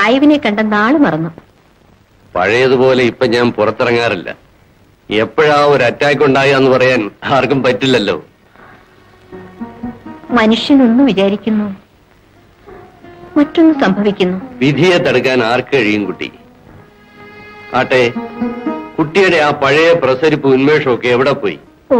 സായിവിനെ കണ്ട നാള് മറന്നു പഴയതുപോലെ ഇപ്പൊ ഞാൻ പുറത്തിറങ്ങാറില്ല എപ്പോഴാ ഒരു അറ്റാക്ക് ഉണ്ടായെന്ന് പറയാൻ ആർക്കും പറ്റില്ലല്ലോ മനുഷ്യനൊന്നു വിചാരിക്കുന്നു മറ്റൊന്ന് സംഭവിക്കുന്നു വിധിയെ തടുക്കാൻ ആർക്ക് കഴിയും കുട്ടി ആട്ടെ കുട്ടിയുടെ ആ പഴയ പ്രസരിപ്പ് ഉന്മേഷമൊക്കെ എവിടെ പോയി ഓ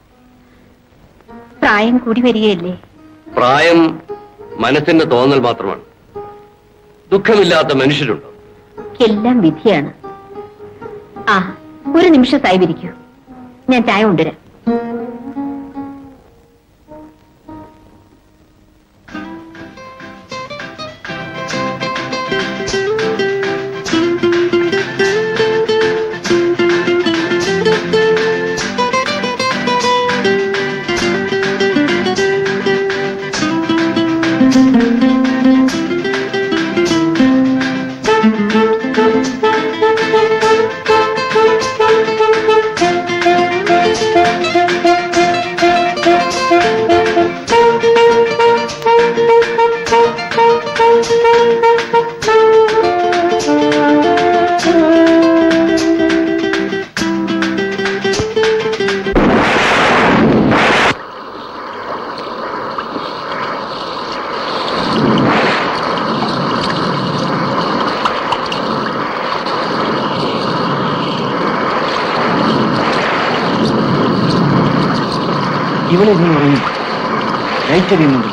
പ്രായം കൂടി വരികയല്ലേ പ്രായം മനസ്സിന്റെ തോന്നൽ മാത്രമാണ് ദുഃഖമില്ലാത്ത മനുഷ്യരുണ്ടോ എല്ലാം വിധിയാണ് ആ ഒരു നിമിഷം സായിവിരിക്കൂ ഞാൻ ചായ കൊണ്ടുവരാം ഇവിടെ നീ ഉറങ്ങി ലൈറ്റ് എറിയുന്നുണ്ടല്ലോ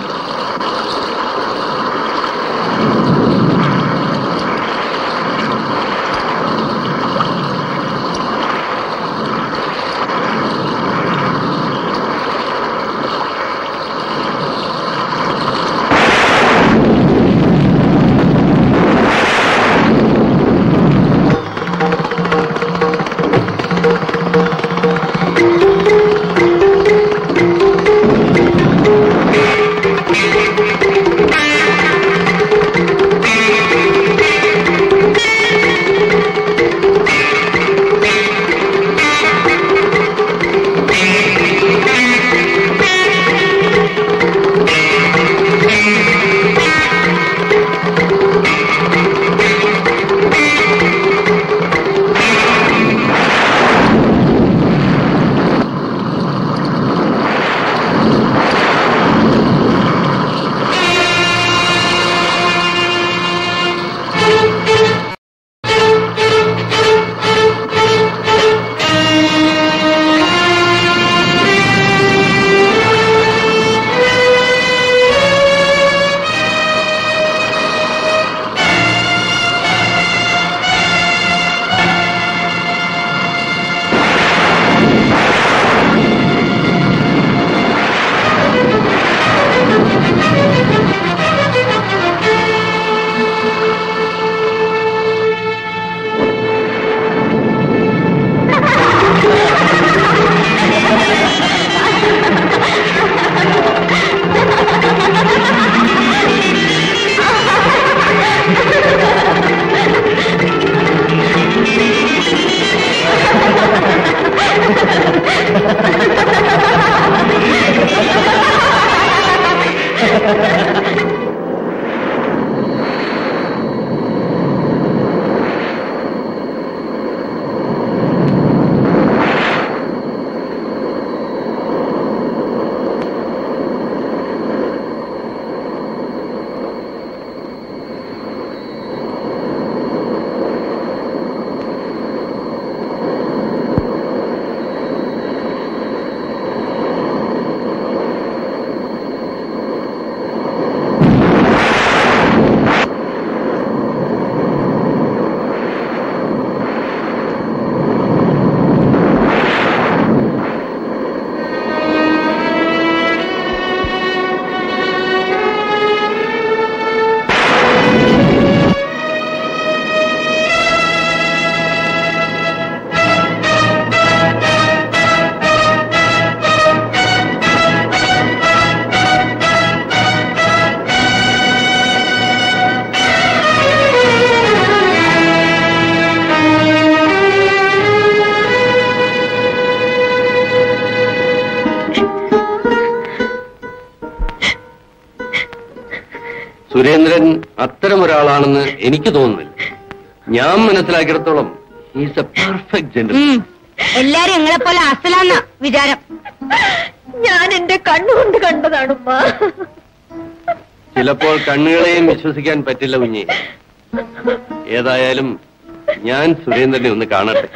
സുരേന്ദ്രൻ അത്തരം ഒരാളാണെന്ന് എനിക്ക് തോന്നുന്നില്ല ഞാൻ മനസ്സിലാക്കിയിടത്തോളം is a perfect gentleman. എല്ലാരും നിങ്ങളെ പോലെ അസലാന്ന വിചാരം ഞാൻ എന്റെ കണ്ണുകൊണ്ട് കണ്ടതാണുമ്മ ചിലപ്പോൾ കണ്ണുകളെയും വിശ്വസിക്കാൻ പറ്റില്ല കുഞ്ഞി ഏതായാലും ഞാൻ സുരേന്ദ്രനെ ഒന്ന് കാണട്ടെ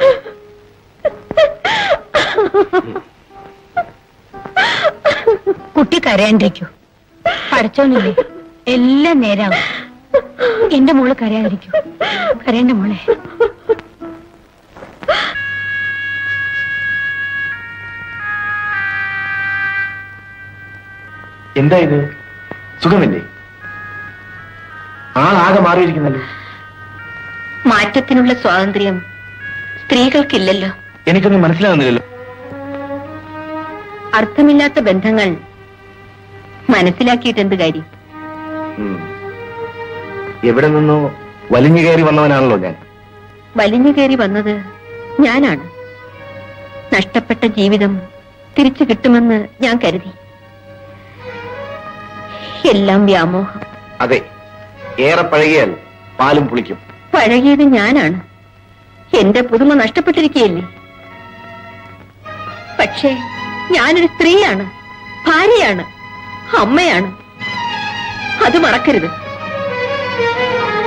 കുട്ടി കരയാണ്ടിരിക്കൂ പഠിച്ചോന്നില്ലേ എല്ലാം നേരാകും എന്റെ മോള് കരയാതിരിക്കൂ കരയണ്ട മോളെ എന്താ ഇത് സുഖമില്ലേ ആളാകെ മാറിയിരിക്കുന്നല്ലോ മാറ്റത്തിനുള്ള സ്വാതന്ത്ര്യം സ്ത്രീകൾക്കില്ലല്ലോ എനിക്കൊന്നും മനസ്സിലാകുന്നില്ലല്ലോ അർത്ഥമില്ലാത്ത ബന്ധങ്ങൾ മനസ്സിലാക്കിയിട്ട് എന്ത് കാര്യം ഉം. എവിടെ നിന്നോ വലിഞ്ഞു കയറി വന്നവനാണല്ലോ ഞാൻ വലിഞ്ഞു കയറി വന്നത് ഞാനാണ് നഷ്ടപ്പെട്ട ജീവിതം തിരിച്ചു കിട്ടുമെന്ന് ഞാൻ കരുതി എല്ലാം വ്യാമോഹം അതെ ഏറെ പഴകിയാൽ പാലും പുളിക്കും പഴകിയത് ഞാനാണ് എന്റെ പുതുമ നഷ്ടപ്പെട്ടിരിക്കുകയല്ലേ പക്ഷേ ഞാനൊരു സ്ത്രീയാണ് ഭാര്യയാണ് അമ്മയാണ് അത് മറക്കരുത്